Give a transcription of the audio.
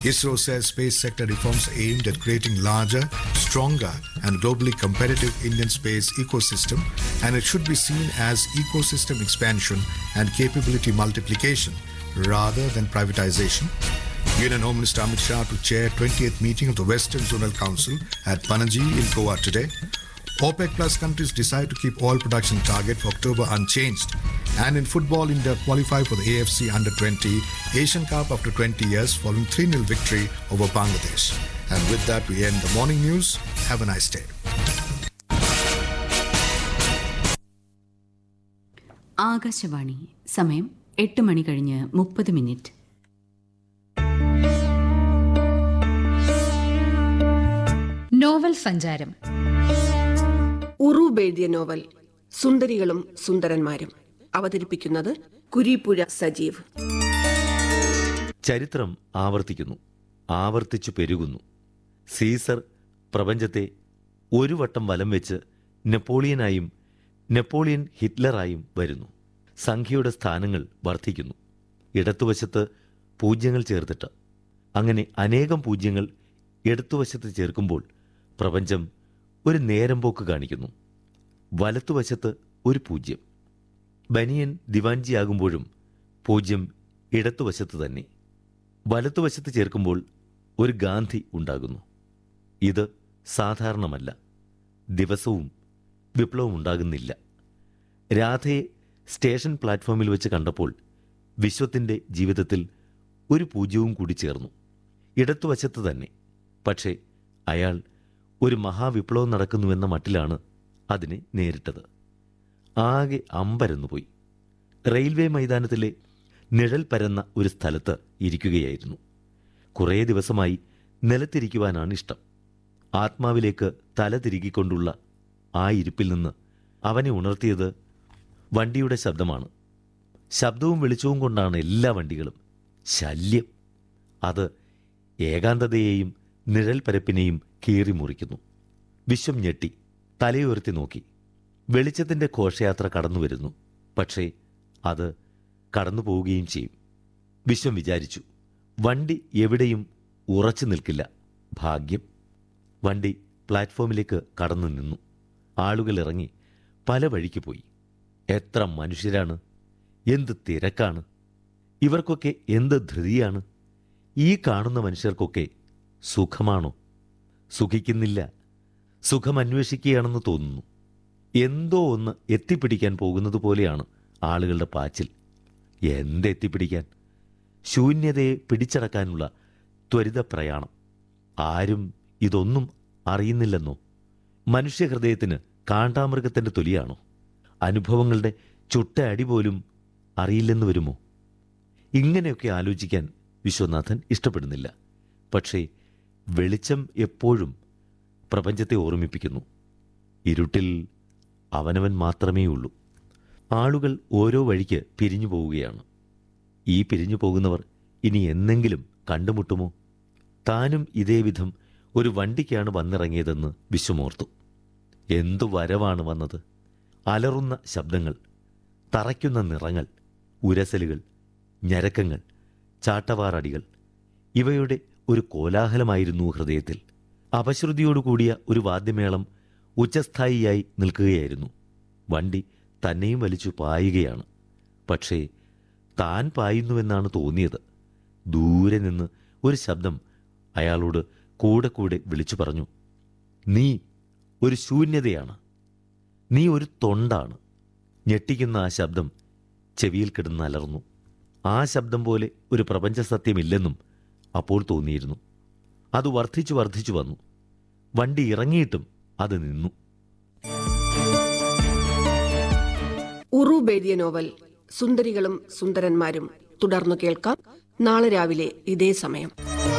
ISRO says space sector reforms aimed at creating larger, stronger, and globally competitive Indian space ecosystem, and it should be seen as ecosystem expansion and capability multiplication rather than privatization. Union Home Minister Amit Shah to chair 20th meeting of the Western Zonal Council at Panaji in Goa today. OPEC Plus countries decide to keep oil production target for October unchanged. And in football, India qualify for the AFC Under 20 Asian Cup after 20 years following 3 0 victory over Bangladesh. And with that, we end the morning news. Have a nice day. Akashvani സമയം എട്ട് മണി കഴിഞ്ഞ് മുപ്പത് minute novel സഞ്ചാരം ഉറൂബ് എഴുതിയ novel സുന്ദരികളും സുന്ദരന്മാരും അവതരിപ്പിക്കുന്നത് കുരീപ്പുഴ സജീവ് ചരിത്രം ആവർത്തിക്കുന്നു ആവർത്തിച്ചു പെരുകുന്നു സീസർ പ്രപഞ്ചത്തെ ഒരു വട്ടം വലം വെച്ച് നെപ്പോളിയനായും നെപ്പോളിയൻ ഹിറ്റ്ലറായും വരുന്നു സംഖ്യയുടെ സ്ഥാനങ്ങൾ വർദ്ധിക്കുന്നു ഇടത്തുവശത്ത് പൂജ്യങ്ങൾ ചേർത്തിട്ട് അങ്ങനെ അനേകം പൂജ്യങ്ങൾ ഇടത്തുവശത്ത് ചേർക്കുമ്പോൾ പ്രപഞ്ചം ഒരു നേരം പോക്ക് കാണിക്കുന്നു വലത്തുവശത്ത് ഒരു പൂജ്യം ബനിയൻ ദിവാൻജിയാകുമ്പോഴും പൂജ്യം ഇടത്തുവശത്ത് തന്നെ വലത്തുവശത്ത് ചേർക്കുമ്പോൾ ഒരു ഗാന്ധി ഉണ്ടാകുന്നു ഇത് സാധാരണമല്ല ദിവസവും വിപ്ലവം ഉണ്ടാകുന്നില്ല രാധയെ സ്റ്റേഷൻ പ്ലാറ്റ്ഫോമിൽ വെച്ച് കണ്ടപ്പോൾ വിശ്വത്തിൻ്റെ ജീവിതത്തിൽ ഒരു പൂജ്യവും കൂടി ചേർന്നു ഇടത്തുവശത്ത് തന്നെ പക്ഷേ അയാൾ ഒരു മഹാവിപ്ലവം നടക്കുന്നുവെന്ന മട്ടിലാണ് അതിനെ നേരിട്ടത് ആകെ അമ്പരന്നുപോയി റെയിൽവേ മൈതാനത്തിലെ നിഴൽ പരന്ന ഒരു സ്ഥലത്ത് ഇരിക്കുകയായിരുന്നു കുറേ ദിവസമായി നിലത്തിരിക്കുവാനാണ് ഇഷ്ടം ആത്മാവിലേക്ക് തല തിരുകിക്കൊണ്ടുള്ള ആ ഇരിപ്പിൽ നിന്ന് അവനെ ഉണർത്തിയത് വണ്ടിയുടെ ശബ്ദമാണ് ശബ്ദവും വെളിച്ചവും കൊണ്ടാണ് എല്ലാ വണ്ടികളും ശല്യം അത് ഏകാന്തതയെയും നിഴൽ പരപ്പിനെയും കീറി മുറിക്കുന്നു വിശ്വം ഞെട്ടി തലയുയർത്തി നോക്കി വെളിച്ചത്തിന്റെ ഘോഷയാത്ര കടന്നു വരുന്നു പക്ഷേ അത് കടന്നു പോവുകയും ചെയ്യും വിശ്വം വിചാരിച്ചു വണ്ടി എവിടെയും ഉറച്ചു നിൽക്കില്ല ഭാഗ്യം വണ്ടി പ്ലാറ്റ്ഫോമിലേക്ക് കടന്നു നിന്നു ആളുകൾ ഇറങ്ങി പല വഴിക്ക് പോയി എത്ര മനുഷ്യരാണ് എന്ത് തിരക്കാണ് ഇവർക്കൊക്കെ എന്ത് ധൃതിയാണ് ഈ കാണുന്ന മനുഷ്യർക്കൊക്കെ സുഖമാണോ സുഖിക്കുന്നില്ല സുഖം അന്വേഷിക്കുകയാണെന്ന് തോന്നുന്നു എന്തോ ഒന്ന് എത്തിപ്പിടിക്കാൻ പോകുന്നത് പോലെയാണ് ആളുകളുടെ പാച്ചിൽ എന്തെത്തിപ്പിടിക്കാൻ ശൂന്യതയെ പിടിച്ചടക്കാനുള്ള ത്വരിത പ്രയാണം ആരും ഇതൊന്നും അറിയുന്നില്ലെന്നോ മനുഷ്യഹൃദയത്തിന് കാണ്ടാമൃഗത്തിന്റെ തൊലിയാണോ അനുഭവങ്ങളുടെ ചുട്ട അടി പോലും അറിയില്ലെന്ന് വരുമോ ഇങ്ങനെയൊക്കെ ആലോചിക്കാൻ വിശ്വനാഥൻ ഇഷ്ടപ്പെടുന്നില്ല പക്ഷേ വെളിച്ചം എപ്പോഴും പ്രപഞ്ചത്തെ ഓർമ്മിപ്പിക്കുന്നു ഇരുട്ടിൽ അവനവൻ മാത്രമേ ഉള്ളൂ ആളുകൾ ഓരോ വഴിക്ക് പിരിഞ്ഞു പോവുകയാണ് ഈ പിരിഞ്ഞു പോകുന്നവർ ഇനി എന്നെങ്കിലും കണ്ടുമുട്ടുമോ താനും ഇതേവിധം ഒരു വണ്ടിക്കാണ് വന്നിറങ്ങിയതെന്ന് വിശ്വമോർത്തു എന്തു വരവാണ് വന്നത് അലറുന്ന ശബ്ദങ്ങൾ തറയ്ക്കുന്ന നിറങ്ങൾ ഉരസലുകൾ ഞരക്കങ്ങൾ ചാട്ടവാറടികൾ ഇവയുടെ ഒരു കോലാഹലമായിരുന്നു ഹൃദയത്തിൽ അപശ്രുതിയോടുകൂടിയ ഒരു വാദ്യമേളം ഉച്ചസ്ഥായിയായി നിൽക്കുകയായിരുന്നു വണ്ടി തന്നെയും വലിച്ചു പായുകയാണ് പക്ഷേ താൻ പായുന്നുവെന്നാണ് തോന്നിയത് ദൂരെ നിന്ന് ഒരു ശബ്ദം അയാളോട് കൂടെ കൂടെ വിളിച്ചു പറഞ്ഞു നീ ഒരു ശൂന്യതയാണ് നീ ഒരു തൊണ്ടാണ് ഞെട്ടിക്കുന്ന ആ ശബ്ദം ചെവിയിൽ കിടന്ന് അലർന്നു ആ ശബ്ദം പോലെ ഒരു പ്രപഞ്ച സത്യമില്ലെന്നും അപ്പോൾ തോന്നിയിരുന്നു അത് വർദ്ധിച്ചു വർദ്ധിച്ചു വന്നു വണ്ടി ഇറങ്ങിയിട്ടും അത് നിന്നു ഉറൂബ് എഴുതിയ നോവൽ സുന്ദരികളും സുന്ദരന്മാരും തുടർന്നു കേൾക്കാം നാളെ രാവിലെ ഇതേ സമയം